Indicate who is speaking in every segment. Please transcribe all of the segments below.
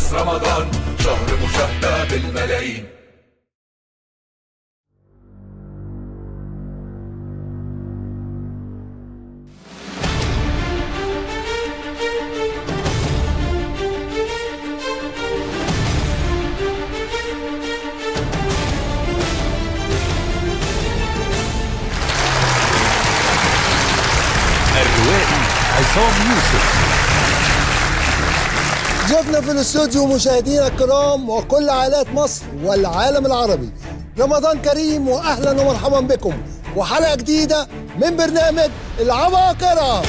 Speaker 1: فانوس رمضان شهر مشاهدة بالملايين
Speaker 2: الروائي عصام يوسف
Speaker 3: ضيوفنا في الاستوديو مشاهدينا الكرام وكل عائلات مصر والعالم العربي رمضان كريم واهلا ومرحبا بكم وحلقه جديده من برنامج العباقره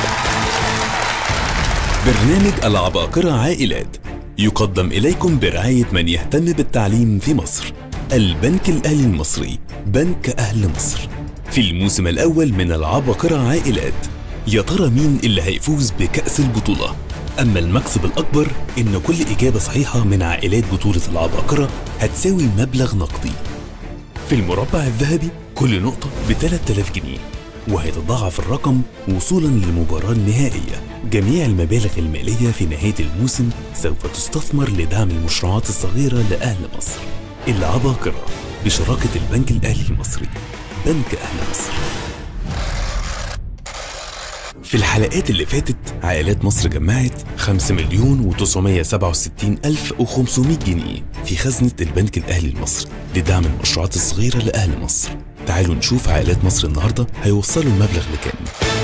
Speaker 2: برنامج العباقرة عائلات يقدم إليكم برعاية من يهتم بالتعليم في مصر البنك الأهلي المصري بنك أهل مصر في الموسم الأول من العباقرة عائلات يا ترى مين اللي هيفوز بكأس البطولة أما المكسب الأكبر إن كل إجابة صحيحة من عائلات بطولة العباقرة هتساوي مبلغ نقدي في المربع الذهبي كل نقطة ب 3000 جنيه وهيتضاعف الرقم وصولا للمباراة النهائية جميع المبالغ المالية في نهاية الموسم سوف تستثمر لدعم المشروعات الصغيرة لأهل مصر العباقرة بشراكة البنك الأهلي المصري بنك أهل مصر في الحلقات اللي فاتت عائلات مصر جمعت 5 مليون و967 ألف و500 جنيه في خزنة البنك الأهلي المصري لدعم المشروعات الصغيرة لأهل مصر تعالوا نشوف عائلات مصر النهاردة هيوصلوا المبلغ لكام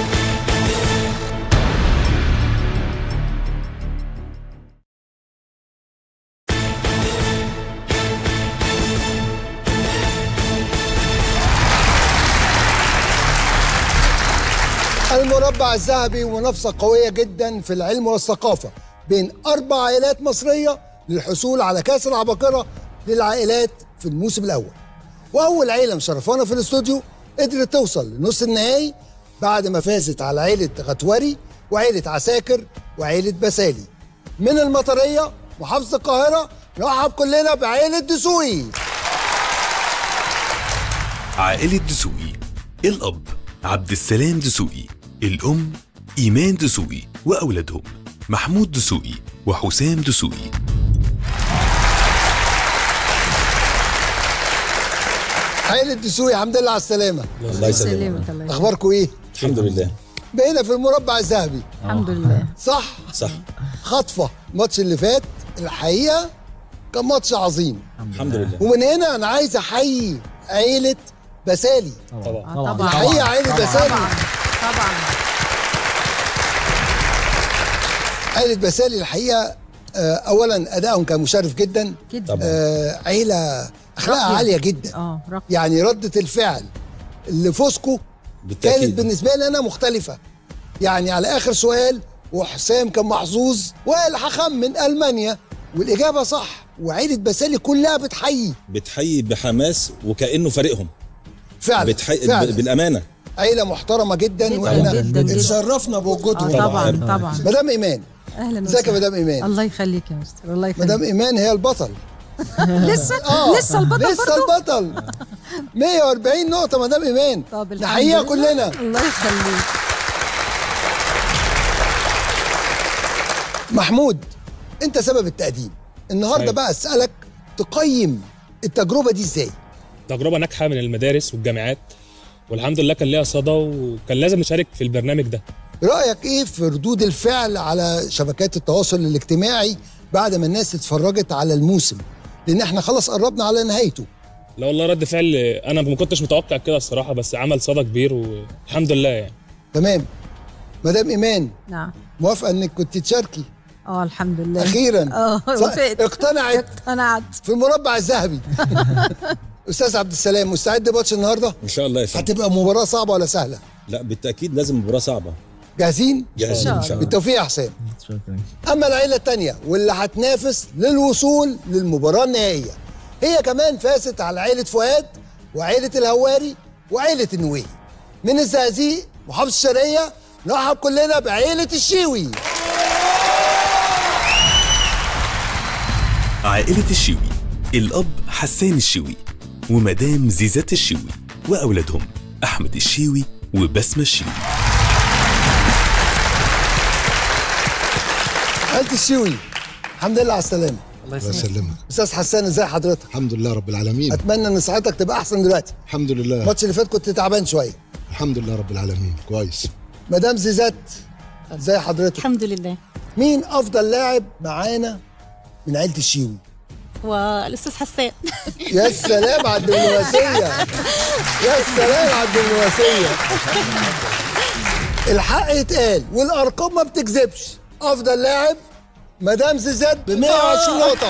Speaker 3: المربع الذهبي منافسه قويه جدا في العلم والثقافه بين اربع عائلات مصريه للحصول على كاس العباقره للعائلات في الموسم الاول واول عيله مشرفانا في الاستوديو قدرت توصل لنص النهائي بعد ما فازت على عيله غتوري وعيله عساكر وعيله بسالي من المطريه محافظه القاهره نرحب كلنا بعيله دسوقي
Speaker 2: عائلة دسوقي الأب عبد السلام دسوقي الأم إيمان دسوقي وأولادهم محمود دسوقي وحسام دسوقي
Speaker 3: عيله دسوقي الحمد لله على السلامه
Speaker 4: الله يسلمك
Speaker 5: يسلمك الله
Speaker 3: اخباركم ايه
Speaker 4: الحمد لله
Speaker 3: بقينا في المربع الذهبي
Speaker 5: الحمد لله
Speaker 3: صح
Speaker 4: صح
Speaker 3: خطفه الماتش اللي فات الحقيقه كان ماتش عظيم
Speaker 4: الحمد لله
Speaker 3: ومن هنا انا عايز احيي عيله بسالي
Speaker 4: طبعا
Speaker 5: طبعا
Speaker 3: الحقيقه عيله بسالي
Speaker 5: طبعا
Speaker 3: عيله بسالي الحقيقه آه، اولا ادائهم كان مشرف جدا
Speaker 5: جدا
Speaker 4: طبعا.
Speaker 3: آه، عيله اخلاقها
Speaker 5: راقية.
Speaker 3: عاليه جدا
Speaker 5: اه راقية.
Speaker 3: يعني ردة الفعل اللي فوزكو
Speaker 4: بالتأكيد.
Speaker 3: كانت بالنسبة لي أنا مختلفة يعني على آخر سؤال وحسام كان محظوظ وقال هخمن ألمانيا والإجابة صح وعيلة بسالي كلها بتحيي
Speaker 4: بتحيي بحماس وكانه فريقهم
Speaker 3: فعلا
Speaker 4: بتحيي
Speaker 3: فعلا
Speaker 4: بالامانه
Speaker 3: عيلة محترمة جدا,
Speaker 5: جداً،
Speaker 3: واحنا
Speaker 5: جداً، جداً.
Speaker 3: اتشرفنا
Speaker 5: اه
Speaker 3: بوجودهم
Speaker 5: طبعا طبعا
Speaker 3: مدام إيمان
Speaker 5: اهلا
Speaker 3: ازيك يا
Speaker 5: وسهلا.
Speaker 3: مدام إيمان
Speaker 5: الله يخليك يا مستر الله يخليك
Speaker 3: مدام إيمان هي البطل
Speaker 5: لسه
Speaker 3: آه
Speaker 5: لسه البطل
Speaker 3: لسه
Speaker 5: برضو؟
Speaker 3: البطل 140 نقطة مدام إيمان
Speaker 5: طب الحمد
Speaker 3: نحييها
Speaker 5: لله.
Speaker 3: كلنا
Speaker 5: الله يخليك
Speaker 3: محمود انت سبب التقديم النهارده
Speaker 6: أيوة.
Speaker 3: بقى اسالك تقيم التجربه دي ازاي
Speaker 6: تجربة ناجحة من المدارس والجامعات والحمد لله كان ليها صدى وكان لازم نشارك في البرنامج ده
Speaker 3: رايك ايه في ردود الفعل على شبكات التواصل الاجتماعي بعد ما الناس اتفرجت على الموسم لان احنا خلاص قربنا على نهايته
Speaker 6: لا والله رد فعل انا ما كنتش متوقع كده الصراحة بس عمل صدى كبير والحمد لله يعني
Speaker 3: تمام مدام ايمان
Speaker 5: نعم
Speaker 3: موافقه انك كنت تشاركي
Speaker 5: اه الحمد لله
Speaker 3: اخيرا
Speaker 5: اه
Speaker 3: ص-
Speaker 5: وافقت
Speaker 3: اقتنعت
Speaker 5: اقتنعت
Speaker 3: في المربع الذهبي استاذ عبد السلام مستعد ماتش النهارده
Speaker 4: ان شاء الله يا فندم
Speaker 3: هتبقى مباراه صعبه ولا سهله
Speaker 4: لا بالتاكيد لازم مباراه صعبه
Speaker 3: جاهزين
Speaker 4: جاهزين ان شاء الله
Speaker 3: بالتوفيق يا حسام اما العيله الثانيه واللي هتنافس للوصول للمباراه النهائيه هي كمان فازت على عيله فؤاد وعيله الهواري وعيله النويهي من الزقازيق محافظه الشرقيه نرحب كلنا بعيله الشيوي
Speaker 2: عائلة الشيوي الأب حسان الشيوي ومدام زيزات الشيوي وأولادهم أحمد الشيوي وبسمة الشيوي
Speaker 3: عيله الشيوي الحمد لله على السلامه
Speaker 7: الله
Speaker 8: الله
Speaker 7: يسلمك
Speaker 8: يسلمك
Speaker 3: استاذ حسان ازي حضرتك
Speaker 8: الحمد لله رب العالمين
Speaker 3: اتمنى ان صحتك تبقى احسن دلوقتي
Speaker 8: الحمد لله
Speaker 3: الماتش اللي فات كنت تعبان شويه
Speaker 8: الحمد لله رب العالمين كويس
Speaker 3: مدام زيزات ازي حضرتك
Speaker 9: الحمد لله
Speaker 3: مين افضل لاعب معانا من عيله الشيوي
Speaker 9: والاستاذ حسان
Speaker 3: يا سلام على الدبلوماسيه يا سلام على الدبلوماسيه الحق يتقال والارقام ما بتكذبش افضل لاعب مدام زيزات ب 120 نقطه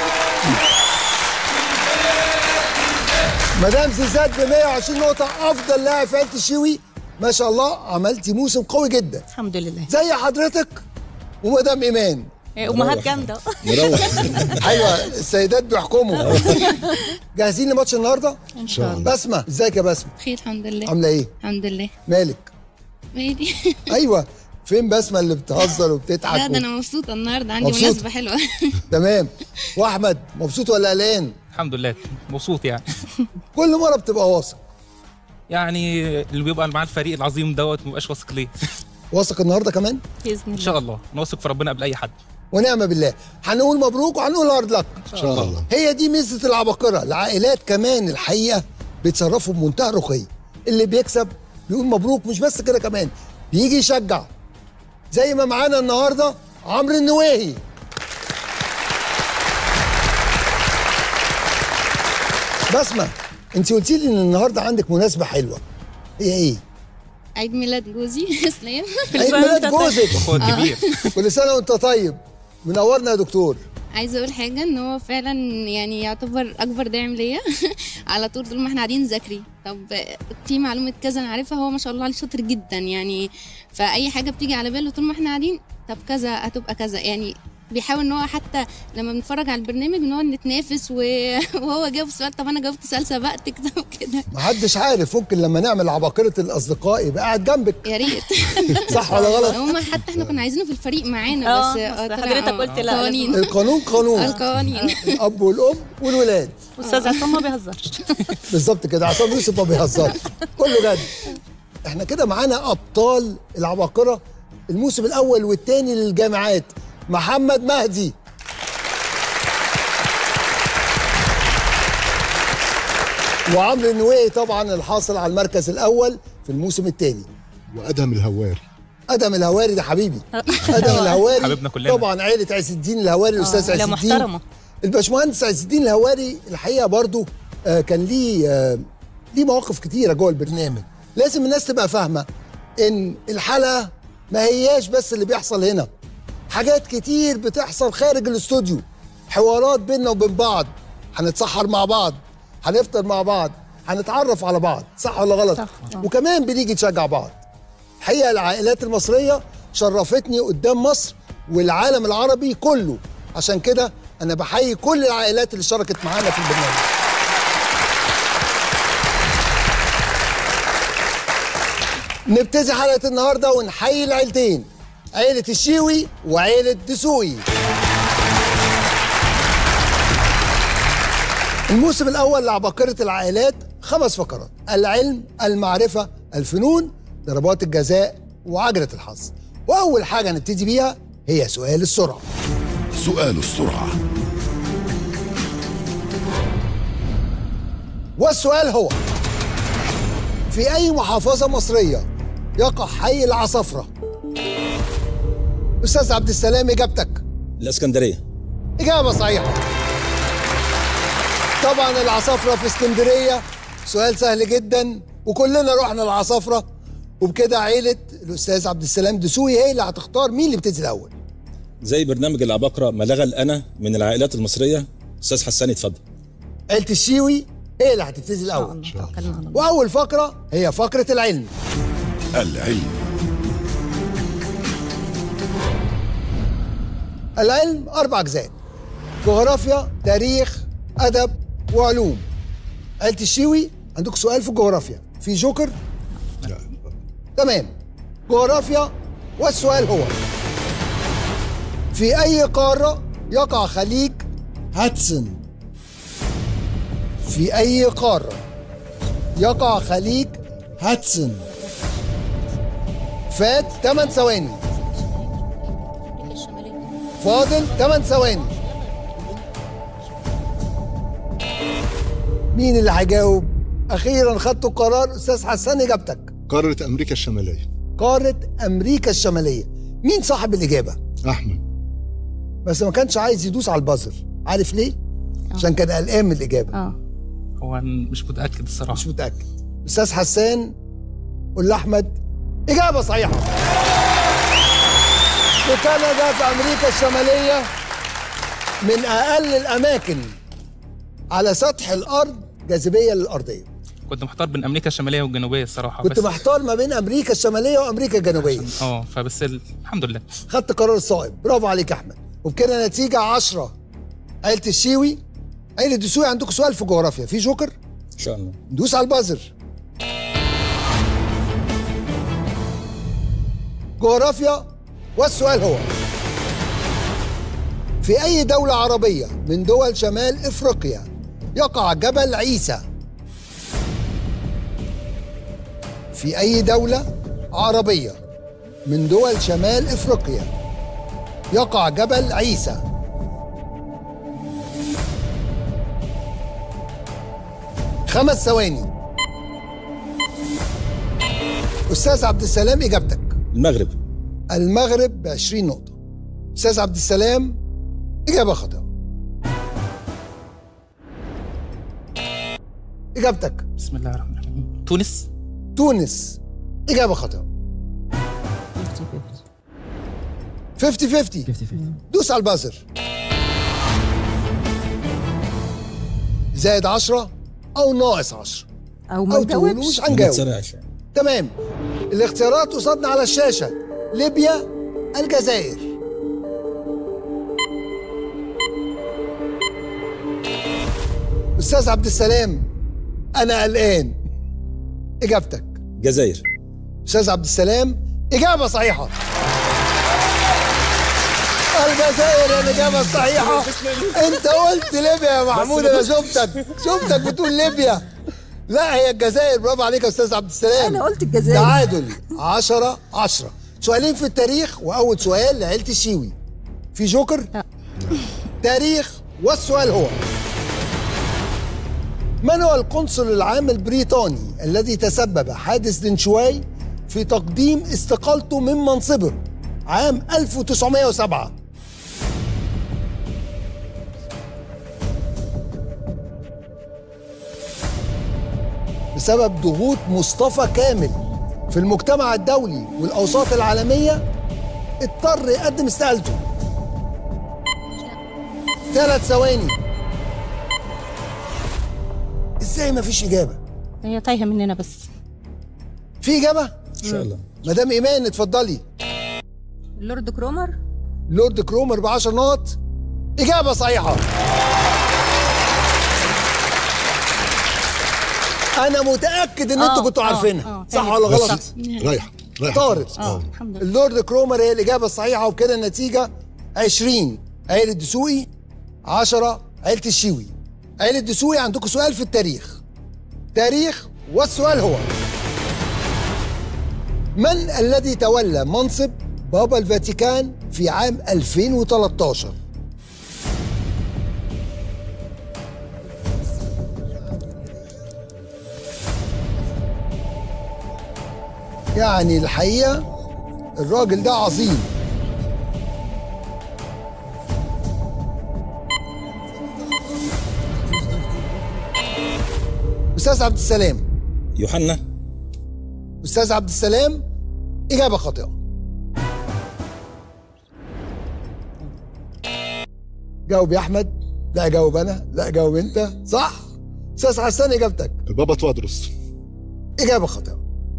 Speaker 3: مدام زيزات ب 120 نقطه افضل لاعب في عيله الشيوي ما شاء الله عملتي موسم قوي جدا
Speaker 9: الحمد لله
Speaker 3: زي حضرتك ومدام ايمان
Speaker 9: إيه، امهات جامده
Speaker 4: نروح
Speaker 3: ايوه السيدات بيحكموا جاهزين لماتش النهارده
Speaker 9: ان
Speaker 8: شاء الله.
Speaker 3: بسمه ازيك يا بسمه
Speaker 10: بخير الحمد لله
Speaker 3: عامله ايه
Speaker 10: الحمد لله
Speaker 3: مالك
Speaker 10: مالي
Speaker 3: ايوه فين بسمه اللي بتهزر وبتضحك
Speaker 10: لا ده
Speaker 3: و...
Speaker 10: انا مبسوطه النهارده عندي
Speaker 3: مبسوطة؟
Speaker 10: مناسبه حلوه
Speaker 3: تمام واحمد مبسوط ولا قلقان
Speaker 7: الحمد لله مبسوط يعني
Speaker 3: كل مره بتبقى واثق
Speaker 7: يعني اللي بيبقى مع الفريق العظيم دوت ما بيبقاش واثق ليه
Speaker 3: واثق النهارده كمان
Speaker 9: باذن
Speaker 7: ان
Speaker 9: الله
Speaker 7: شاء الله نواثق في ربنا قبل اي حد
Speaker 3: ونعم بالله هنقول مبروك وهنقول هارد لك
Speaker 8: ان شاء الله
Speaker 3: هي دي ميزه العباقره العائلات كمان الحقيقه بيتصرفوا بمنتهى الرقي اللي بيكسب بيقول مبروك مش بس كده كمان بيجي يشجع زي ما معانا النهارده عمرو النواهي بسمه انت قلتي لي ان النهارده عندك مناسبه حلوه هي ايه
Speaker 10: عيد ميلاد جوزي اسلام
Speaker 3: عيد ميلاد جوزك
Speaker 7: اخوه كبير
Speaker 3: كل سنه وانت طيب منورنا يا دكتور
Speaker 10: عايزه اقول حاجه ان هو فعلا يعني يعتبر اكبر داعم ليا على طول طول ما احنا قاعدين نذاكري طب في معلومه كذا انا عارفها هو ما شاء الله عليه شاطر جدا يعني فاي حاجه بتيجي على باله طول ما احنا قاعدين طب كذا هتبقى كذا يعني بيحاول ان هو حتى لما بنتفرج على البرنامج بنقعد نتنافس و- وهو جاوب سؤال طب انا جاوبت سؤال سبقتك طب كده
Speaker 3: محدش عارف ممكن لما نعمل عباقره الاصدقاء يبقى قاعد جنبك
Speaker 10: يا ريت
Speaker 3: صح ولا غلط
Speaker 10: هما حتى احنا كنا عايزينه في الفريق معانا
Speaker 9: آه،
Speaker 10: بس
Speaker 9: بس
Speaker 10: طلع-
Speaker 9: حضرتك
Speaker 10: آه،
Speaker 9: قلت لا،
Speaker 10: قوانين
Speaker 3: القانون قانون
Speaker 10: القوانين
Speaker 3: الاب والام والولاد
Speaker 9: استاذ عصام ما بيهزرش
Speaker 3: بالظبط كده عصام يوسف ما بيهزرش كله جد احنا كده معانا ابطال العباقره الموسم الاول والثاني للجامعات محمد مهدي وعمرو النويهي طبعا الحاصل على المركز الاول في الموسم الثاني
Speaker 8: وادهم الهواري
Speaker 3: ادم الهواري ده حبيبي ادم الهواري
Speaker 7: حبيبنا كلنا.
Speaker 3: طبعا عيله عز الدين الهواري الاستاذ
Speaker 9: عيلة
Speaker 3: عز الدين
Speaker 9: محترمة.
Speaker 3: الباشمهندس عز الدين الهواري الحقيقه برضو آه، كان ليه آه، ليه مواقف كتيره جوه البرنامج لازم الناس تبقى فاهمه ان الحلقه ما هياش بس اللي بيحصل هنا حاجات كتير بتحصل خارج الاستوديو حوارات بيننا وبين بعض هنتسحر مع بعض هنفطر مع بعض هنتعرف على بعض صح ولا غلط
Speaker 9: صح.
Speaker 3: وكمان بنيجي نشجع بعض الحقيقه العائلات المصريه شرفتني قدام مصر والعالم العربي كله عشان كده انا بحيي كل العائلات اللي شاركت معانا في البرنامج نبتدي حلقه النهارده ونحيي العيلتين عيله الشيوي وعيله دسوقي الموسم الاول لعباقره العائلات خمس فقرات العلم المعرفه الفنون ضربات الجزاء وعجله الحظ واول حاجه نبتدي بيها هي سؤال السرعه
Speaker 1: سؤال السرعة
Speaker 3: والسؤال هو في اي محافظه مصريه يقع حي العصفره استاذ عبد السلام اجابتك
Speaker 4: الاسكندريه
Speaker 3: إجابة صحيحة طبعا العصافرة في اسكندرية سؤال سهل جدا وكلنا رحنا العصافرة وبكده عيلة الأستاذ عبد السلام دسوقي هي اللي هتختار مين اللي بتنزل الأول
Speaker 4: زي برنامج العباقره ما لغى الانا من العائلات المصريه استاذ حسان اتفضل
Speaker 3: عيلة الشيوي هي اللي هتبتدي
Speaker 9: ان شاء
Speaker 3: الأول
Speaker 9: الله توكلنا على الله
Speaker 3: وأول فقرة هي فقرة العلم
Speaker 1: العلم
Speaker 3: العلم أربع أجزاء جغرافيا تاريخ أدب وعلوم عيلة الشيوي عندكم سؤال في الجغرافيا في جوكر
Speaker 8: لا
Speaker 3: تمام جغرافيا والسؤال هو في أي قارة يقع خليج هاتسون في أي قارة يقع خليج هاتسون فات 8 ثواني فاضل 8 ثواني مين اللي هيجاوب اخيرا خدتوا القرار استاذ حسان اجابتك
Speaker 8: قارة أمريكا الشمالية
Speaker 3: قاره امريكا الشماليه مين صاحب الاجابه
Speaker 8: أحمد
Speaker 3: بس ما كانش عايز يدوس على البازر عارف ليه عشان كان قلقان من الاجابه
Speaker 9: اه
Speaker 7: هو مش متاكد الصراحه
Speaker 3: مش متاكد استاذ حسان قول لاحمد اجابه صحيحه في كندا في امريكا الشماليه من اقل الاماكن على سطح الارض جاذبيه للارضيه
Speaker 7: كنت محتار بين امريكا الشماليه والجنوبيه الصراحه
Speaker 3: كنت
Speaker 7: بس
Speaker 3: محتار ما بين امريكا الشماليه وامريكا الجنوبيه
Speaker 7: اه فبس ال- الحمد لله
Speaker 3: خدت قرار الصائب برافو عليك يا احمد وبكده نتيجه 10 عيله الشيوي عيله الدسوقي عندكم سؤال في جغرافيا في جوكر
Speaker 4: ان شاء الله
Speaker 3: دوس على البازر جغرافيا والسؤال هو في أي دولة عربية من دول شمال إفريقيا يقع جبل عيسى في أي دولة عربية من دول شمال إفريقيا يقع جبل عيسى خمس ثواني أستاذ عبد السلام إجابتك
Speaker 4: المغرب
Speaker 3: المغرب ب 20 نقطة أستاذ عبد السلام إجابة خاطئة إجابتك
Speaker 7: بسم الله الرحمن الرحيم تونس
Speaker 3: تونس إجابة خاطئة 50 50 دوس على البازر زائد 10 أو ناقص 10
Speaker 5: او ما
Speaker 3: أو تقولوش
Speaker 5: تجاوبش
Speaker 4: ما
Speaker 3: هنجاوب
Speaker 4: تسرعش
Speaker 3: تمام الاختيارات قصادنا على الشاشة ليبيا الجزائر أستاذ عبد السلام أنا قلقان إجابتك
Speaker 4: جزائر
Speaker 3: أستاذ عبد السلام إجابة صحيحة الجزائر هي الإجابة الصحيحة أنت قلت ليبيا يا محمود أنا شفتك شفتك بتقول ليبيا لا هي الجزائر برافو عليك يا أستاذ عبد السلام
Speaker 5: انا قلت الجزائر
Speaker 3: تعادل 10 10 سؤالين في التاريخ واول سؤال لعيله الشيوي في جوكر
Speaker 9: لا.
Speaker 3: تاريخ والسؤال هو من هو القنصل العام البريطاني الذي تسبب حادث دنشواي في تقديم استقالته من منصبه عام 1907 بسبب ضغوط مصطفى كامل في المجتمع الدولي والأوساط العالمية اضطر يقدم استقالته ثلاث ثواني ازاي ما فيش إجابة
Speaker 9: هي تايهه مننا بس
Speaker 3: في إجابة
Speaker 4: ان شاء الله
Speaker 3: مدام إيمان اتفضلي
Speaker 5: لورد كرومر
Speaker 3: لورد كرومر ب 10 نقط إجابة صحيحة أنا متأكد إن أنتوا
Speaker 9: آه،
Speaker 3: كنتوا
Speaker 9: آه،
Speaker 3: عارفينها
Speaker 9: آه،
Speaker 3: صح
Speaker 9: تمام.
Speaker 3: ولا غلط؟
Speaker 9: صح.
Speaker 8: رايح رايح
Speaker 3: طارت
Speaker 9: اه الحمد لله
Speaker 3: اللورد كرومر هي الإجابة الصحيحة وبكده النتيجة 20 عيلة دسوقي 10 عيلة الشيوي عيلة دسوقي عندكم سؤال في التاريخ تاريخ والسؤال هو من الذي تولى منصب بابا الفاتيكان في عام 2013 يعني الحقيقة الراجل ده عظيم أستاذ عبد السلام
Speaker 4: يوحنا
Speaker 3: أستاذ عبد السلام إجابة خاطئة جاوب يا أحمد لا جاوب أنا لا جاوب أنت صح أستاذ حسان إجابتك
Speaker 8: البابا توادرس
Speaker 3: إجابة خاطئة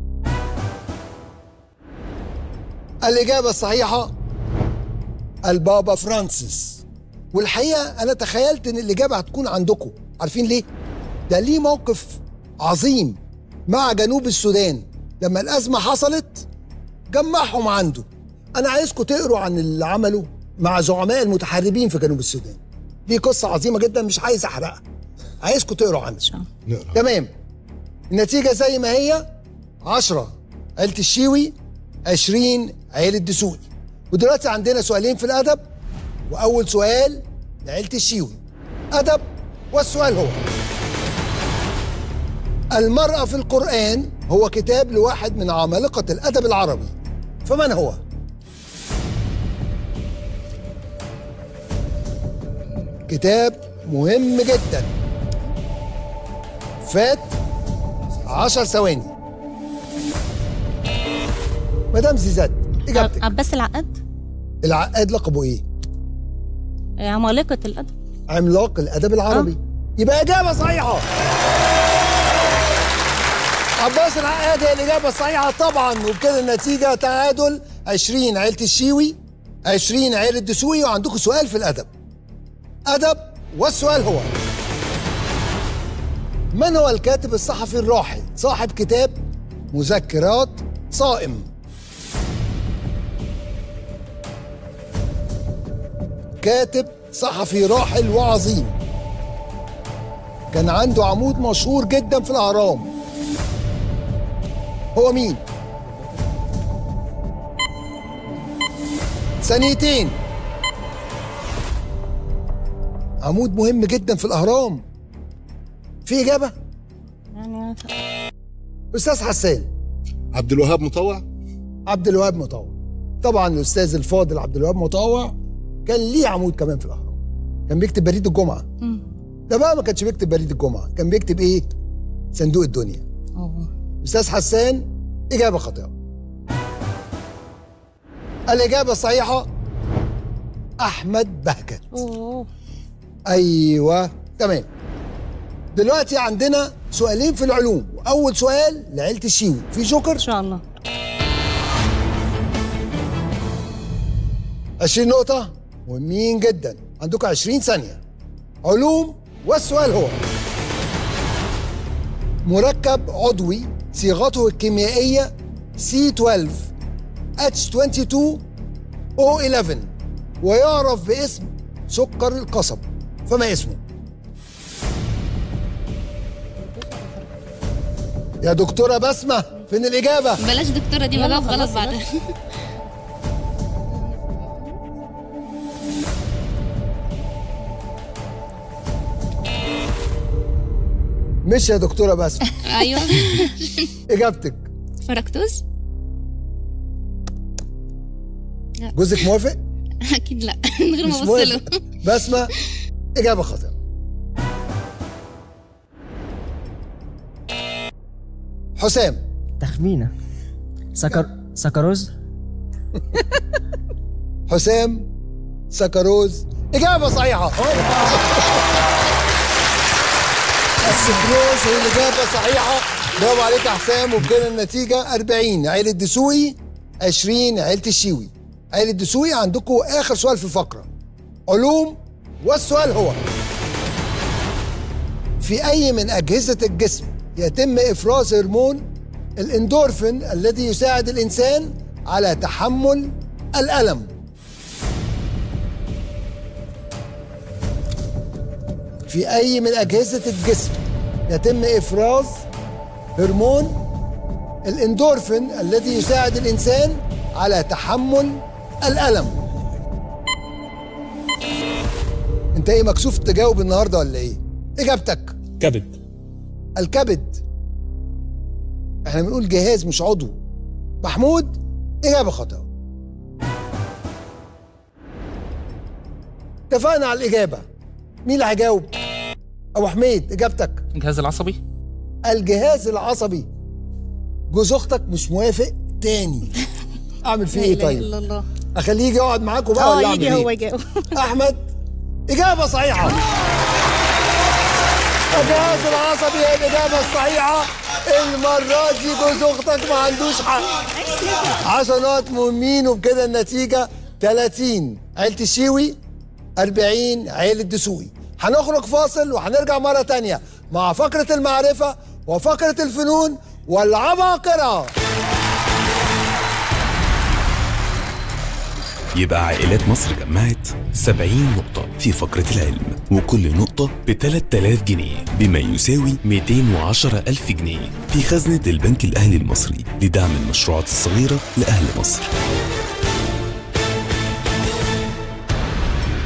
Speaker 3: الإجابة الصحيحة البابا فرانسيس والحقيقة أنا تخيلت إن الإجابة هتكون عندكم عارفين ليه؟ ده ليه موقف عظيم مع جنوب السودان لما الأزمة حصلت جمعهم عنده أنا عايزكم تقروا عن اللي عمله مع زعماء المتحاربين في جنوب السودان دي قصة عظيمة جدا مش عايز أحرقها عايزكم تقروا عنها
Speaker 9: ان شاء الله
Speaker 8: نقرا
Speaker 3: تمام النتيجة زي ما هي 10 عيلة الشيوي 20 عيلة دسوقي ودلوقتي عندنا سؤالين في الأدب وأول سؤال لعيلة الشيوي أدب والسؤال هو المرأة في القرآن هو كتاب لواحد من عمالقة الأدب العربي فمن هو؟ كتاب مهم جدا فات عشر ثواني مدام زيزات اجابتك
Speaker 9: عباس العقاد
Speaker 3: العقاد لقبه ايه؟
Speaker 9: عمالقة الأدب
Speaker 3: عملاق الادب العربي يبقى اجابه صحيحه عباس العقاد هي الاجابه الصحيحه طبعا وبكده النتيجه تعادل 20 عيله الشيوي 20 عيله الدسوقي وعندكم سؤال في الادب ادب والسؤال هو من هو الكاتب الصحفي الراحل صاحب كتاب مذكرات صائم كاتب صحفي راحل وعظيم كان عنده عمود مشهور جدا في الاهرام هو مين ثانيتين عمود مهم جدا في الاهرام في اجابه
Speaker 9: يعني
Speaker 3: استاذ حسان
Speaker 8: عبد الوهاب مطوع
Speaker 3: عبد الوهاب مطوع طبعا الاستاذ الفاضل عبد الوهاب مطوع كان ليه عمود كمان في الاهرام كان بيكتب بريد الجمعه ده بقى ما كانش بيكتب بريد الجمعه كان بيكتب ايه صندوق الدنيا
Speaker 9: أوه.
Speaker 3: استاذ حسان اجابه خاطئه الاجابه الصحيحه احمد بهجت
Speaker 9: أوه.
Speaker 3: ايوه تمام دلوقتي عندنا سؤالين في العلوم واول سؤال لعيله الشيوي في جوكر
Speaker 9: إن شاء الله
Speaker 3: 20 نقطة مهمين جدا عندكم 20 ثانية علوم والسؤال هو مركب عضوي صيغته الكيميائية C12 H22 O11 ويعرف باسم سكر القصب فما اسمه؟ يا دكتورة بسمة فين الإجابة؟
Speaker 10: بلاش دكتورة دي بجاوب غلط بعدها
Speaker 3: مش يا دكتورة بسمة
Speaker 10: ايوه
Speaker 3: إجابتك
Speaker 10: فركتوز
Speaker 3: جوزك موافق؟
Speaker 10: اكيد لا من غير
Speaker 3: مش
Speaker 10: ما ابص له
Speaker 3: موافق بسمة إجابة خاطئة حسام
Speaker 11: تخمينة سكر سكروز
Speaker 3: حسام سكروز إجابة صحيحة السكروز هي الإجابة الصحيحة برافو عليك يا حسام وبكده النتيجة 40 عيلة دسوقي 20 عيلة الشيوي عيلة دسوقي عندكم آخر سؤال في الفقرة علوم والسؤال هو في أي من أجهزة الجسم يتم إفراز هرمون الاندورفين الذي يساعد الإنسان على تحمل الألم في أي من أجهزة الجسم يتم إفراز هرمون الاندورفين الذي يساعد الإنسان على تحمل الألم أنت إيه مكسوف تجاوب النهاردة ولا إيه؟ إجابتك
Speaker 6: كبد
Speaker 3: الكبد احنا بنقول جهاز مش عضو محمود إجابة خاطئة اتفقنا على الإجابة مين اللي هيجاوب؟ أبو حميد إجابتك
Speaker 7: الجهاز العصبي
Speaker 3: الجهاز العصبي جوز أختك مش موافق تاني أعمل فيه إيه
Speaker 9: لا إله
Speaker 3: طيب؟
Speaker 9: إلا الله
Speaker 3: أخليه يجي يقعد معاكم بقى
Speaker 9: اه
Speaker 3: ولا أعمل
Speaker 9: يجي هو
Speaker 3: إيه؟
Speaker 9: يجاوب
Speaker 3: أحمد إجابة صحيحة الجهاز العصبي هي الإجابة الصحيحة المرة دي جوز أختك ما عندوش حق 10 نقط مهمين وبكده النتيجة 30 عيلة الشيوي 40 عيلة دسوقي هنخرج فاصل وهنرجع مرة تانية مع فقرة المعرفة وفقرة الفنون والعباقرة
Speaker 2: يبقى عائلات مصر جمعت 70 نقطة في فقرة العلم وكل نقطة ب 3000 جنيه بما يساوي 210 ألف جنيه في خزنة البنك الأهلي المصري لدعم المشروعات الصغيرة لأهل مصر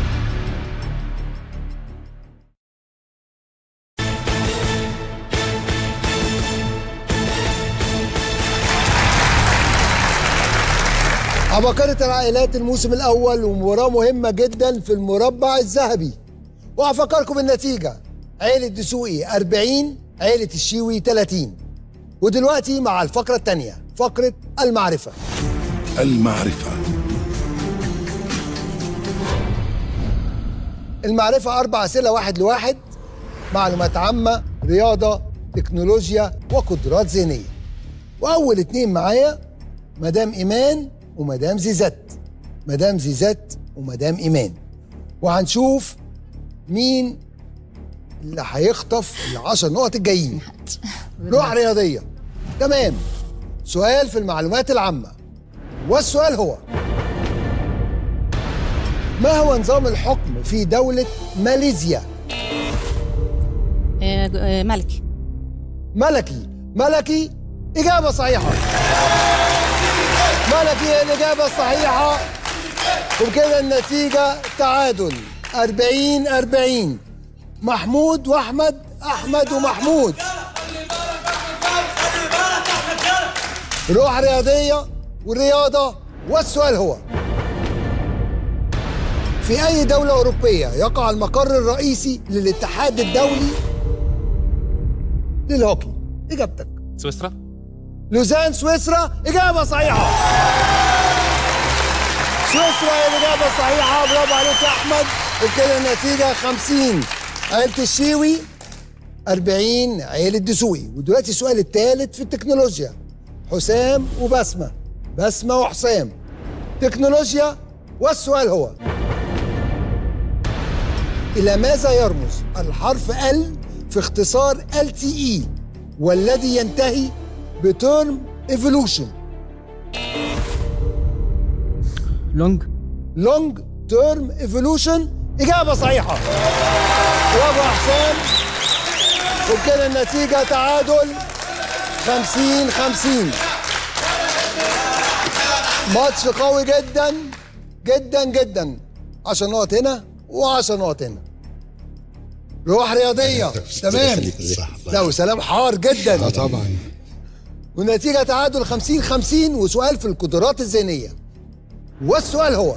Speaker 3: عباقرة العائلات الموسم الأول ومباراة مهمة جدا في المربع الذهبي وهفكركم بالنتيجة عيلة دسوقي 40 عيلة الشيوي 30 ودلوقتي مع الفقرة الثانية فقرة المعرفة
Speaker 1: المعرفة
Speaker 3: المعرفة أربع أسئلة واحد لواحد معلومات عامة رياضة تكنولوجيا وقدرات ذهنية وأول اتنين معايا مدام إيمان ومدام زيزات مدام زيزات ومدام إيمان وهنشوف مين اللي هيخطف العشر نقط الجايين روح رياضية تمام سؤال في المعلومات العامة والسؤال هو ما هو نظام الحكم في دولة ماليزيا؟
Speaker 9: آه، ج- آه، ملكي
Speaker 3: ملكي ملكي إجابة صحيحة ملكي هي الإجابة الصحيحة وبكده النتيجة تعادل 40 40 محمود وأحمد أحمد ومحمود روح رياضية والرياضة والسؤال هو في أي دولة أوروبية يقع المقر الرئيسي للاتحاد الدولي للهوكي إجابتك
Speaker 7: سويسرا
Speaker 3: لوزان سويسرا إجابة صحيحة سويسرا هي الإجابة الصحيحة برافو عليك يا أحمد وبكده النتيجة 50 عيلة الشيوي 40 عيلة دسوقي ودلوقتي السؤال الثالث في التكنولوجيا حسام وبسمة بسمة وحسام تكنولوجيا والسؤال هو إلى ماذا يرمز الحرف ال في اختصار LTE والذي ينتهي بترم ايفولوشن
Speaker 11: لونج
Speaker 3: لونج تيرم ايفولوشن اجابه صحيحه برافو يا حسام وبكده النتيجه تعادل 50 50 ماتش قوي جدا جدا جدا 10 نقط هنا و10 نقط هنا روح رياضيه تمام لا وسلام حار جدا
Speaker 8: اه طبعا
Speaker 3: والنتيجة تعادل 50 50 وسؤال في القدرات الذهنية والسؤال هو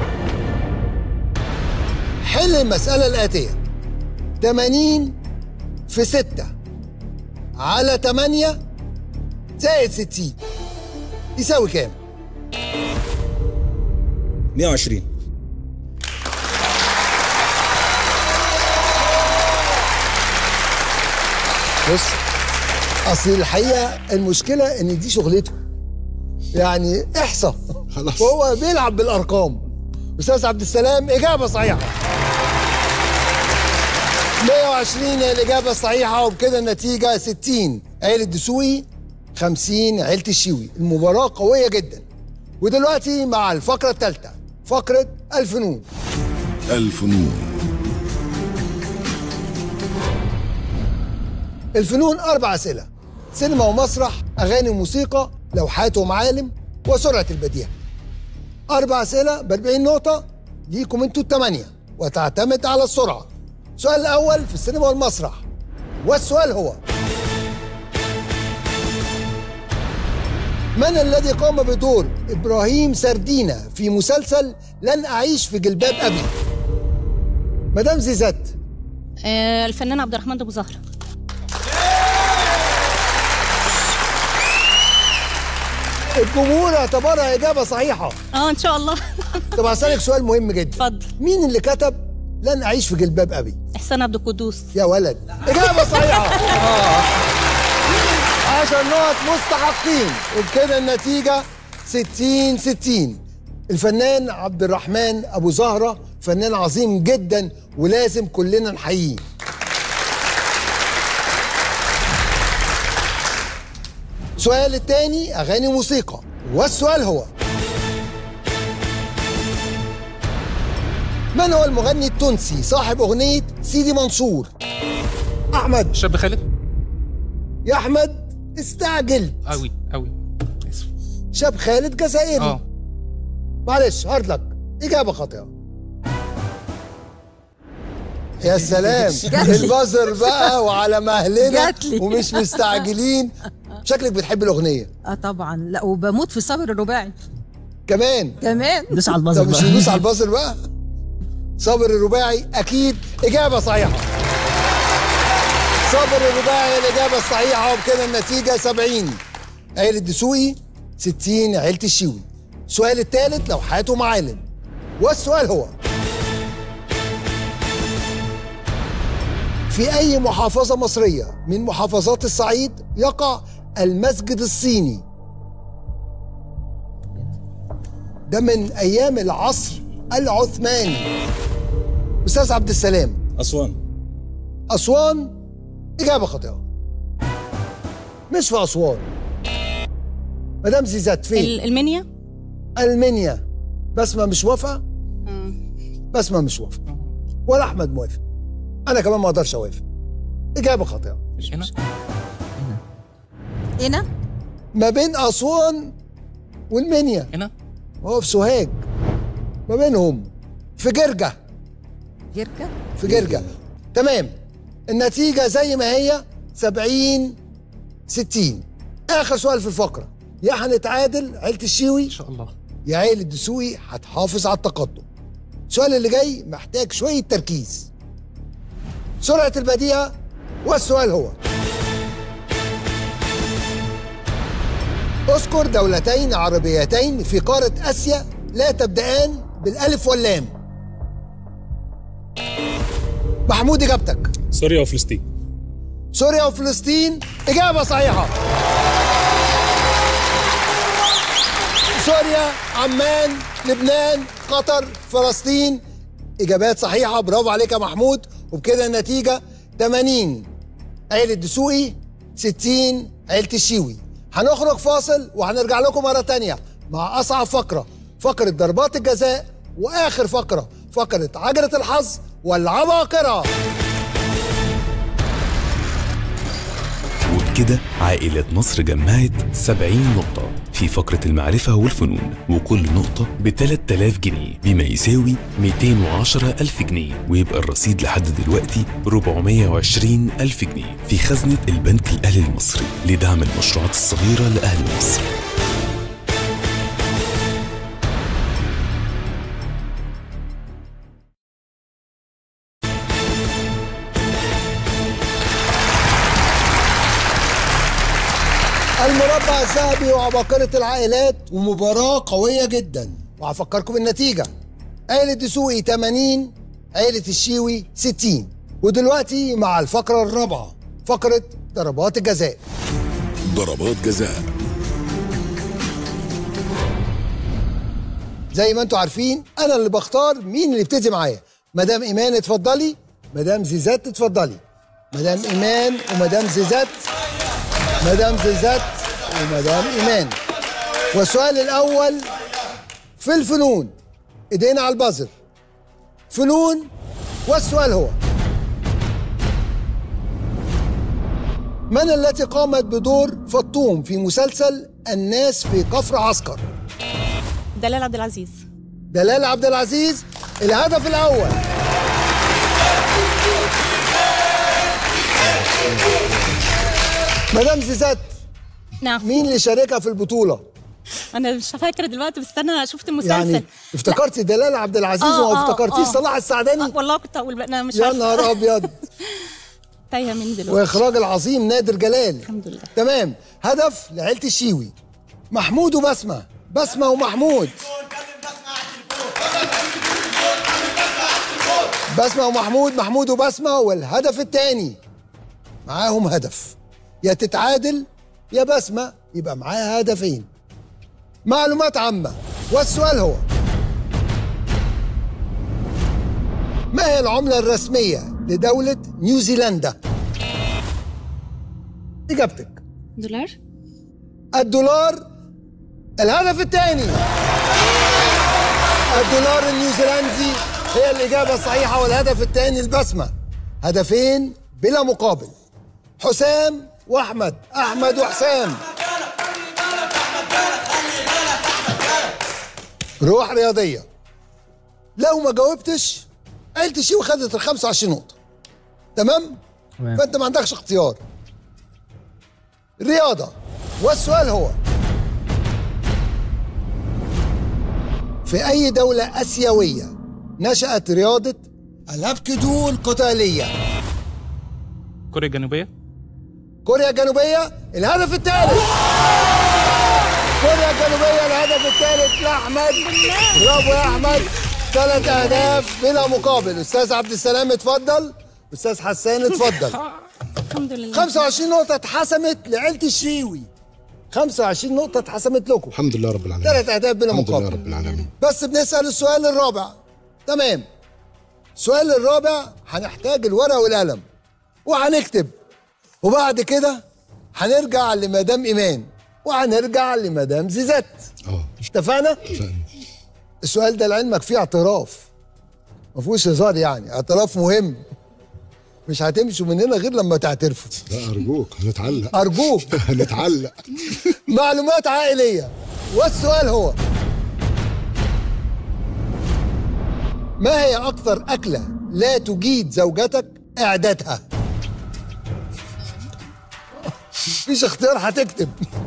Speaker 3: حل المسألة الآتية 80 في 6 على 8 زائد 60 يساوي كام؟
Speaker 4: 120
Speaker 3: بص اصل الحقيقه المشكله ان دي شغلته يعني احصى
Speaker 8: خلاص.
Speaker 3: وهو بيلعب بالارقام استاذ عبد السلام اجابه صحيحه 120 هي الاجابه الصحيحه وبكده النتيجه 60 عيله دسوقي 50 عيله الشيوي المباراه قويه جدا ودلوقتي مع الفقره الثالثه فقره الفنون
Speaker 1: الفنون
Speaker 3: الفنون أربع أسئلة سينما ومسرح أغاني وموسيقى لوحات ومعالم وسرعة البديهة أربع أسئلة ب 40 نقطة ليكم أنتوا الثمانية وتعتمد على السرعة السؤال الأول في السينما والمسرح والسؤال هو من الذي قام بدور إبراهيم سردينة في مسلسل لن أعيش في جلباب أبي مدام زيزات
Speaker 9: آه، الفنان عبد الرحمن ابو زهره
Speaker 3: الجمهور اعتبرها إجابة صحيحة
Speaker 9: اه ان شاء الله
Speaker 3: طب هسألك سؤال مهم جدا
Speaker 9: اتفضل
Speaker 3: مين اللي كتب لن أعيش في جلباب أبي؟
Speaker 9: احسان عبد القدوس
Speaker 3: يا ولد إجابة صحيحة آه. عشر نقط مستحقين وبكده النتيجة 60 60 الفنان عبد الرحمن أبو زهرة فنان عظيم جدا ولازم كلنا نحييه السؤال الثاني أغاني موسيقى والسؤال هو من هو المغني التونسي صاحب أغنية سيدي منصور؟ أحمد
Speaker 7: شاب خالد
Speaker 3: يا أحمد استعجلت
Speaker 7: قوي قوي اسف
Speaker 3: شاب خالد جزائري
Speaker 7: اه
Speaker 3: معلش هارد لك إجابة خاطئة يا سلام
Speaker 5: جاتلي.
Speaker 3: البازر بقى وعلى مهلنا
Speaker 5: جاتلي.
Speaker 3: ومش مستعجلين شكلك بتحب الأغنية
Speaker 5: اه طبعا لا وبموت في الصابر الرباعي
Speaker 3: كمان
Speaker 5: كمان
Speaker 11: دوس على
Speaker 3: طب
Speaker 11: البازل
Speaker 3: مش
Speaker 11: بقى
Speaker 3: ندوس على البازل بقى صابر الرباعي اكيد اجابه صحيحه صابر الرباعي الاجابه الصحيحه وبكده النتيجه 70 عيله دسوقي 60 عيله الشيوي السؤال الثالث لوحات ومعالم والسؤال هو في أي محافظة مصرية من محافظات الصعيد يقع المسجد الصيني ده من أيام العصر العثماني أستاذ عبد السلام
Speaker 4: اسوان
Speaker 3: أسوان إجابة خاطئة مش في أسوان مدام زيزات فين؟
Speaker 9: ال- المنيا
Speaker 3: ألمانيا بسمة مش موافقة؟
Speaker 9: آه.
Speaker 3: بسمة مش موافقة ولا أحمد موافق أنا كمان ما أقدرش أوافق إجابة خاطئة
Speaker 7: هنا
Speaker 5: هنا
Speaker 3: ما بين أسوان والمنيا
Speaker 7: هنا
Speaker 3: هو في سوهاج ما بينهم في جرجة
Speaker 5: جركة
Speaker 3: في جرجة تمام النتيجة زي ما هي 70 60 آخر سؤال في الفقرة يا هنتعادل عيلة الشيوي
Speaker 7: ان شاء الله
Speaker 3: يا عيلة دسوقي هتحافظ على التقدم السؤال اللي جاي محتاج شوية تركيز سرعة البديهة والسؤال هو اذكر دولتين عربيتين في قارة آسيا لا تبدأان بالألف واللام محمود إجابتك
Speaker 6: سوريا وفلسطين
Speaker 3: سوريا وفلسطين إجابة صحيحة سوريا عمان لبنان قطر فلسطين إجابات صحيحة برافو عليك يا محمود وبكده النتيجة 80 عيلة دسوقي 60 عيلة الشيوي هنخرج فاصل وهنرجع لكم مرة تانية مع أصعب فقرة فقرة ضربات الجزاء وآخر فقرة فقرة عجلة الحظ والعباقرة
Speaker 2: وبكده عائلة مصر جمعت 70 نقطة في فقرة المعرفة والفنون وكل نقطة ب 3000 جنيه بما يساوي 210 ألف جنيه ويبقى الرصيد لحد دلوقتي 420 ألف جنيه في خزنة البنك الأهلي المصري لدعم المشروعات الصغيرة لأهل مصر
Speaker 3: المربع الذهبي وعباقرة العائلات ومباراة قوية جدا وهفكركم بالنتيجة عيلة دسوقي 80 عيلة الشيوي 60 ودلوقتي مع الفقرة الرابعة فقرة ضربات الجزاء
Speaker 1: ضربات جزاء
Speaker 3: زي ما انتم عارفين انا اللي بختار مين اللي يبتدي معايا مدام ايمان اتفضلي مدام زيزات اتفضلي مدام ايمان ومدام زيزات مدام زيزات ومدام ايمان والسؤال الاول في الفنون ايدينا على البازر فنون والسؤال هو من التي قامت بدور فطوم في مسلسل الناس في كفر عسكر
Speaker 9: دلال عبد العزيز
Speaker 3: دلال عبد العزيز الهدف الاول مدام زيزات
Speaker 9: نعم
Speaker 3: مين اللي شاركها في البطوله
Speaker 9: انا مش فاكره دلوقتي بس انا شفت المسلسل
Speaker 3: يعني افتكرتي دلال عبد العزيز
Speaker 9: آه،
Speaker 3: وما
Speaker 9: آه،
Speaker 3: افتكرتيش
Speaker 9: آه.
Speaker 3: صلاح السعداني
Speaker 9: آه، والله كنت اقول بقى انا مش
Speaker 3: يا
Speaker 9: عارفة.
Speaker 3: نهار ابيض
Speaker 9: تايهه مني دلوقتي
Speaker 3: واخراج العظيم نادر جلال
Speaker 9: الحمد لله
Speaker 3: تمام هدف لعيله الشيوي محمود وبسمه بسمه ومحمود بسمه ومحمود محمود وبسمه والهدف الثاني معاهم هدف يا تتعادل يا بسمه يبقى معاها هدفين معلومات عامه والسؤال هو ما هي العمله الرسميه لدوله نيوزيلندا اجابتك
Speaker 9: دولار
Speaker 3: الدولار الهدف الثاني الدولار النيوزيلندي هي الإجابة الصحيحة والهدف الثاني البسمة هدفين بلا مقابل حسام وأحمد أحمد وحسام روح رياضية لو ما جاوبتش عيلة الشيوي خدت ال 25 نقطة تمام؟
Speaker 11: تمام.
Speaker 3: فأنت ما عندكش اختيار رياضة والسؤال هو في أي دولة آسيوية نشأت رياضة الهبكدو القتالية
Speaker 7: كوريا الجنوبيه
Speaker 3: كوريا الجنوبية الهدف الثالث كوريا الجنوبية الهدف الثالث لأحمد برافو يا أحمد ثلاث أهداف بلا مقابل أستاذ عبد السلام اتفضل أستاذ حسان اتفضل
Speaker 9: الحمد لله
Speaker 3: 25 نقطة اتحسمت لعيلة الشيوي 25 نقطة اتحسمت لكم
Speaker 8: الحمد لله رب العالمين
Speaker 3: ثلاث أهداف بلا
Speaker 8: الحمد لله
Speaker 3: مقابل
Speaker 8: رب العالمين
Speaker 3: بس بنسأل السؤال الرابع تمام السؤال الرابع هنحتاج الورقة والقلم وهنكتب وبعد كده هنرجع لمدام إيمان وهنرجع لمدام زيزات
Speaker 8: اه
Speaker 3: اتفقنا؟
Speaker 8: اتفقنا.
Speaker 3: السؤال ده لعلمك فيه اعتراف ما فيهوش هزار يعني اعتراف مهم مش هتمشوا من هنا غير لما تعترفوا
Speaker 8: لا ارجوك هنتعلق
Speaker 3: أرجوك
Speaker 8: هنتعلق
Speaker 3: معلومات عائلية والسؤال هو ما هي أكثر أكلة لا تجيد زوجتك إعدادها؟ مفيش اختيار هتكتب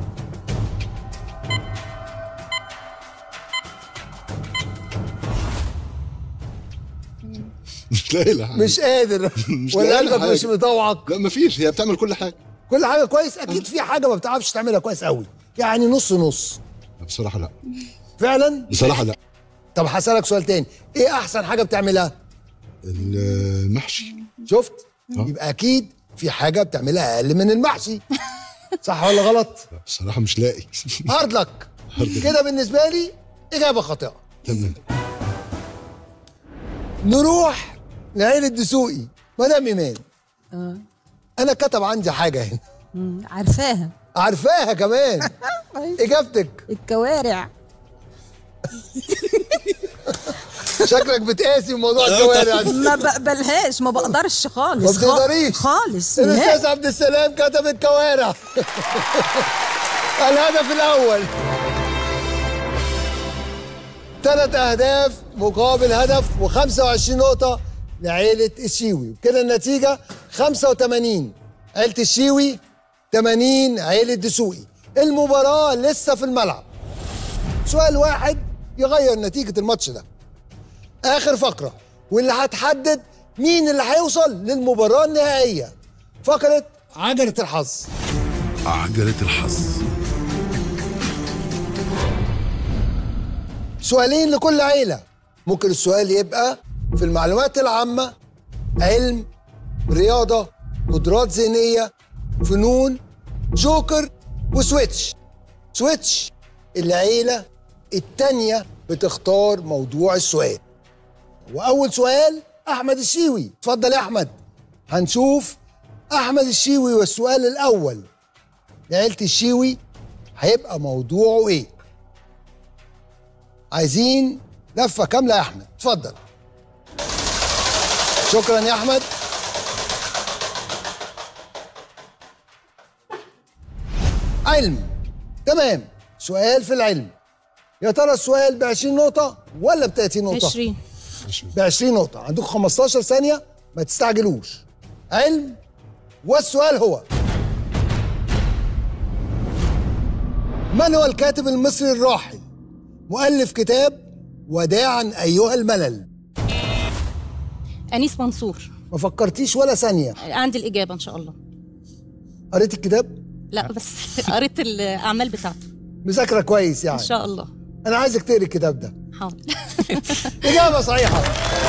Speaker 8: مش لاقي لها حاجة.
Speaker 3: مش قادر
Speaker 8: مش
Speaker 3: ولا
Speaker 8: لاقي لها
Speaker 3: قلبك مش
Speaker 8: حاجة.
Speaker 3: مطوعك
Speaker 8: لا مفيش هي بتعمل كل حاجه
Speaker 3: كل حاجة كويس أكيد في حاجة ما بتعرفش تعملها كويس قوي يعني نص نص
Speaker 8: بصراحه لا
Speaker 3: فعلا
Speaker 8: بصراحه لا
Speaker 3: طب هسألك سؤال تاني إيه أحسن حاجة بتعملها؟
Speaker 8: المحشي
Speaker 3: شفت؟ يبقى أكيد في حاجة بتعملها أقل من المحشي صح ولا غلط؟
Speaker 8: لا، بصراحه مش لاقي
Speaker 3: هارد لك
Speaker 8: هارد لك.
Speaker 3: كده بالنسبة لي إجابة خاطئة
Speaker 8: تمام
Speaker 3: نروح لعيلة دسوقي مدام إيمان
Speaker 5: اه
Speaker 3: أنا كتب عندي حاجة هنا
Speaker 5: مم، عارفاها
Speaker 3: عارفاها كمان إجابتك
Speaker 5: الكوارع
Speaker 3: شكلك بتقاسي موضوع الكوارع ده.
Speaker 5: ما بقبلهاش ما بقدرش خالص
Speaker 3: ما
Speaker 5: خا-
Speaker 3: بتقدريش
Speaker 5: خالص نهائي.
Speaker 3: الأستاذ عبد السلام كتب الكوارع الهدف الأول ثلاث أهداف مقابل هدف و25 نقطة لعيلة الشيوي كده النتيجة 85 عيلة الشيوي 80 عيلة دسوقي المباراة لسه في الملعب سؤال واحد يغير نتيجة الماتش ده آخر فقرة واللي هتحدد مين اللي هيوصل للمباراة النهائية فقرة عجلة الحظ
Speaker 1: عجلة الحظ
Speaker 3: سؤالين لكل عيلة ممكن السؤال يبقى في المعلومات العامة علم رياضة قدرات ذهنية فنون جوكر وسويتش سويتش العيلة التانية بتختار موضوع السؤال وأول سؤال أحمد الشيوي اتفضل يا أحمد هنشوف أحمد الشيوي والسؤال الأول لعيلة الشيوي هيبقى موضوعه إيه عايزين لفه كامله يا احمد اتفضل شكرا يا احمد علم تمام سؤال في العلم يا ترى السؤال ب 20 نقطه ولا ب 30 نقطه
Speaker 9: 20
Speaker 3: ب 20 نقطه عندكم 15 ثانيه ما تستعجلوش علم والسؤال هو من هو الكاتب المصري الراحل مؤلف كتاب وداعا ايها الملل
Speaker 9: انيس منصور
Speaker 3: ما فكرتيش ولا ثانيه
Speaker 9: عندي الاجابه ان شاء الله
Speaker 3: قريت الكتاب
Speaker 9: لا بس قريت الاعمال بتاعته
Speaker 3: مذاكره كويس يعني
Speaker 9: ان شاء الله
Speaker 3: انا عايزك تقري الكتاب ده
Speaker 9: حاضر
Speaker 3: اجابه صحيحه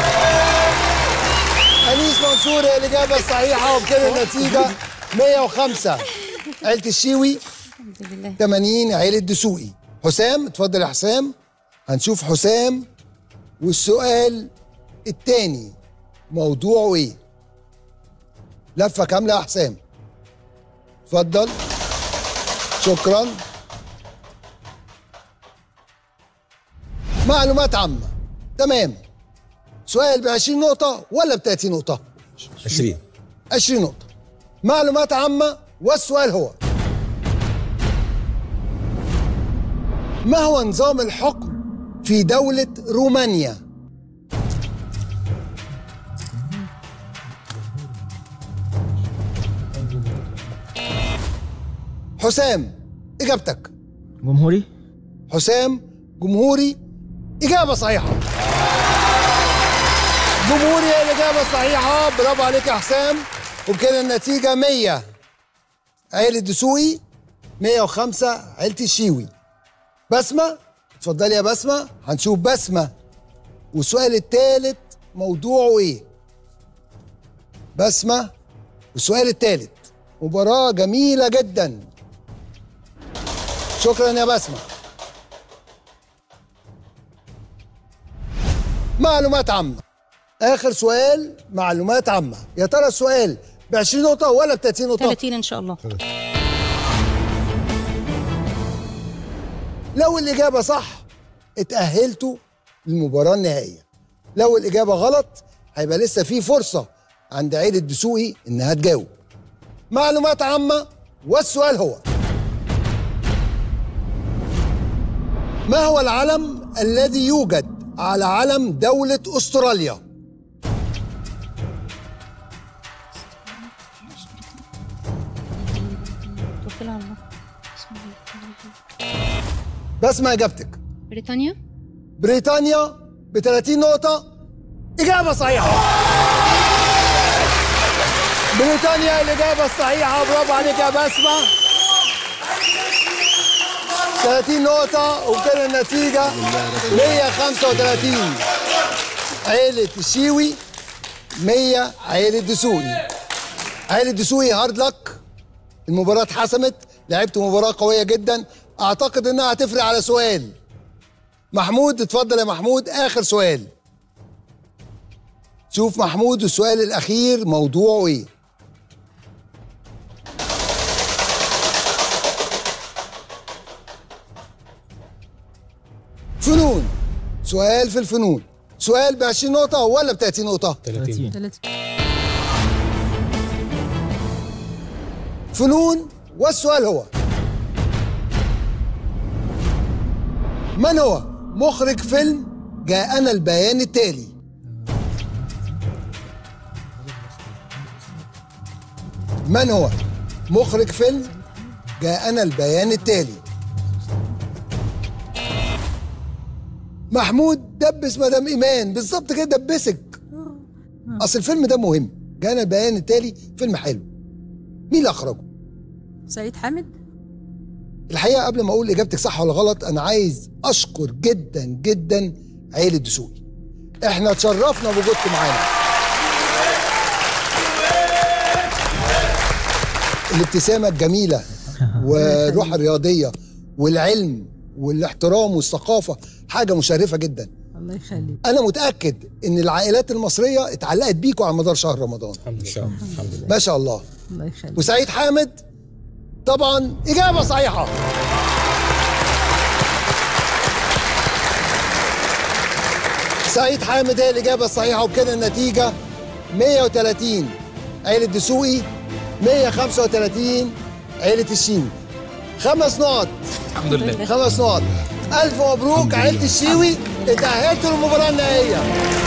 Speaker 3: انيس منصور هي الاجابه الصحيحه وبكده النتيجه 105 عيله الشيوي
Speaker 9: الحمد لله
Speaker 3: 80 عيله دسوقي حسام اتفضل يا حسام هنشوف حسام والسؤال الثاني موضوعه ايه لفه كامله يا حسام اتفضل شكرا معلومات عامه تمام سؤال ب 20 نقطه ولا ب 30 نقطه
Speaker 4: 20
Speaker 3: 20 نقطة معلومات عامة والسؤال هو ما هو نظام الحكم في دولة رومانيا؟ حسام إجابتك
Speaker 11: جمهوري
Speaker 3: حسام جمهوري إجابة صحيحة جمهوري هي الإجابة الصحيحة برافو عليك يا حسام وبكده النتيجة 100 عيلة دسوقي 105 عيلة الشيوي بسمة اتفضلي يا بسمة هنشوف بسمة والسؤال الثالث موضوعه ايه بسمة والسؤال الثالث مباراة جميلة جدا شكرا يا بسمة معلومات عامة آخر سؤال معلومات عامة يا ترى السؤال ب 20 نقطة ولا ب 30 نقطة؟
Speaker 9: 30 ان شاء الله
Speaker 3: لو الإجابة صح اتأهلتوا للمباراة النهائية لو الإجابة غلط هيبقى لسه في فرصة عند عيلة دسوقي إنها تجاوب معلومات عامة والسؤال هو ما هو العلم الذي يوجد على علم دولة أستراليا؟
Speaker 9: توكل على الله
Speaker 3: بسمة إجابتك
Speaker 10: بريطانيا
Speaker 3: بريطانيا ب 30 نقطة إجابة صحيحة بريطانيا الإجابة الصحيحة برافو عليك يا بسمة 30 نقطة وكده النتيجة 135 عيلة الشيوي 100 عيلة دسوقي عيلة دسوقي هارد لك المباراة اتحسمت لعبت مباراة قوية جدا أعتقد إنها هتفرق على سؤال محمود اتفضل يا محمود آخر سؤال شوف محمود السؤال الأخير موضوعه إيه فنون سؤال في الفنون سؤال ب 20 نقطة ولا ب 30 نقطة؟
Speaker 6: 30
Speaker 3: فنون والسؤال هو من هو مخرج فيلم جاءنا البيان التالي من هو مخرج فيلم جاءنا البيان التالي محمود دبس مدام ايمان بالظبط كده دبسك اصل الفيلم ده مهم جاءنا البيان التالي فيلم حلو مين اللي اخرجه
Speaker 5: سيد حامد
Speaker 3: الحقيقه قبل ما اقول اجابتك صح ولا غلط انا عايز اشكر جدا جدا عيله دسوقي احنا اتشرفنا بوجودكم معانا الابتسامه الجميله والروح الرياضيه والعلم والاحترام والثقافه حاجه مشرفه جدا
Speaker 5: الله يخليك
Speaker 3: انا متاكد ان العائلات المصريه اتعلقت بيكوا على مدار شهر رمضان
Speaker 6: الحمد لله الحمد لله
Speaker 3: ما شاء الله
Speaker 5: الله يخليك
Speaker 3: وسعيد حامد طبعا إجابة صحيحة سعيد حامد هي الإجابة الصحيحة وبكده النتيجة 130 عيلة دسوقي 135 عيلة الشيوي خمس نقط
Speaker 7: الحمد لله
Speaker 3: خمس نقط ألف مبروك عيلة الشيوي اتأهلتوا للمباراة النهائية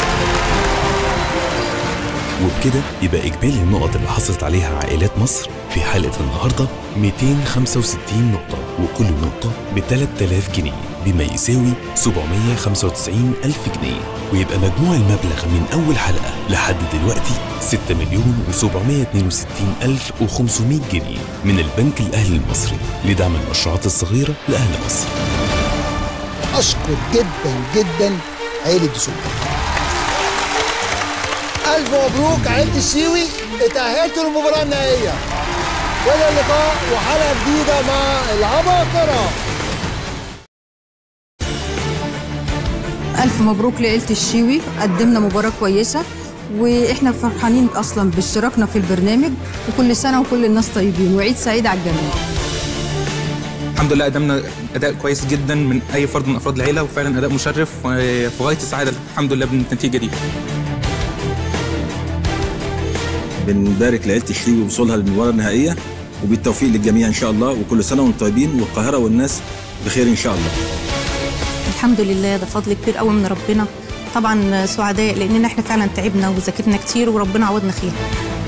Speaker 2: وبكده يبقى إجمالي النقط اللي حصلت عليها عائلات مصر في حلقة النهاردة 265 نقطة وكل نقطة ب 3000 جنيه بما يساوي 795 ألف جنيه ويبقى مجموع المبلغ من أول حلقة لحد دلوقتي 6 مليون و762 ألف و500 جنيه من البنك الأهلي المصري لدعم المشروعات الصغيرة لأهل مصر
Speaker 3: أشكر جدا جدا عيلة دسوقي ألف مبروك عيلة الشيوي اتأهلتوا للمباراة النهائية وإلى اللقاء وحلقة جديدة مع العباقرة
Speaker 12: ألف مبروك لعيلة الشيوي قدمنا مباراة كويسة وإحنا فرحانين أصلا باشتراكنا في البرنامج وكل سنة وكل الناس طيبين وعيد سعيد على الجميع
Speaker 7: الحمد لله قدمنا اداء كويس جدا من اي فرد من افراد العيله وفعلا اداء مشرف وفي غايه السعاده الحمد لله بالنتيجه دي
Speaker 13: بنبارك لعيله الشيوي وصولها للمباراه النهائيه وبالتوفيق للجميع ان شاء الله وكل سنه وانتم طيبين والقاهره والناس بخير ان شاء الله
Speaker 9: الحمد لله ده فضل كبير قوي من ربنا طبعا سعداء لاننا احنا فعلا تعبنا وذاكرنا كتير وربنا عوضنا خير